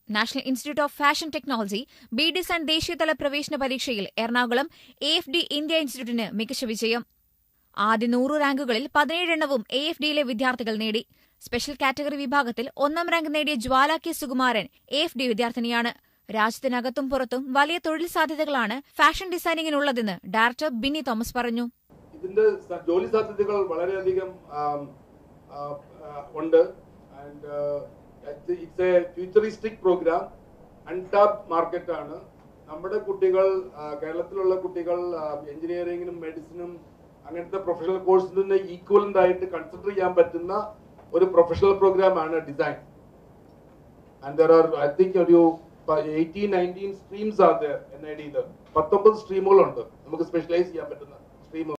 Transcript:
national institute of fashion technology B design ദേശീയതല പ്രവേശന പരീക്ഷയിൽ Ernakulam A F D India ഇൻസ്റ്റിറ്റ്യൂട്ടിന് മികച്ച വിജയം ആദ്യ നൂറ് റാങ്കുകളിൽ പതിനേഴെണ്ണവും എ എഫ് ഡിയിലെ വിദ്യാർത്ഥികൾ നേടി സ്പെഷ്യൽ കാറ്റഗറി വിഭാഗത്തിൽ ഒന്നാം റാങ്ക് നേടിയ Jwala K Sukumaran A F D വിദ്യാർത്ഥിനിയാണ് രാജ്യത്തിനകത്തും പുറത്തും വലിയ തൊഴിൽ സാധ്യതകളാണ് ഫാഷൻ ഡിസൈനിങ്ങിനുള്ളതെന്ന് ഡയറക്ടർ ബിന്നി തോമസ് പറഞ്ഞു ഇതിന്റെ സ- ജോലി സാധ്യതകൾ വളരെയധികം ആം, ആ, ആ, ഉണ്ട് and it's a futuristic program untapped market ആണ് നമ്മുടെ കുട്ടികൾ ആ, കേരളത്തിലുള്ള കുട്ടികൾ എഞ്ചിനീയറിംഗിനും മെഡിസിനും അങ്ങനത്തെ പ്രൊഫഷണൽ കോഴ്സിന് ഈക്വലന്റ് ആയിട്ട് കൺസിഡർ ചെയ്യാൻ പറ്റുന്ന ഒരു പ്രൊഫഷണൽ പ്രോഗ്രാം ആണ് design and there are I think ഒരു എയ്റ്റീൻ നയൻറ്റീൻ സ്ട്രീംസ് ആണ് എൻ ഐ ഡിയിൽ പത്തൊമ്പത് സ്ട്രീമുകളുണ്ട് നമുക്ക് സ്പെഷ്യലൈസ് ചെയ്യാൻ പറ്റുന്ന സ്ട്രീം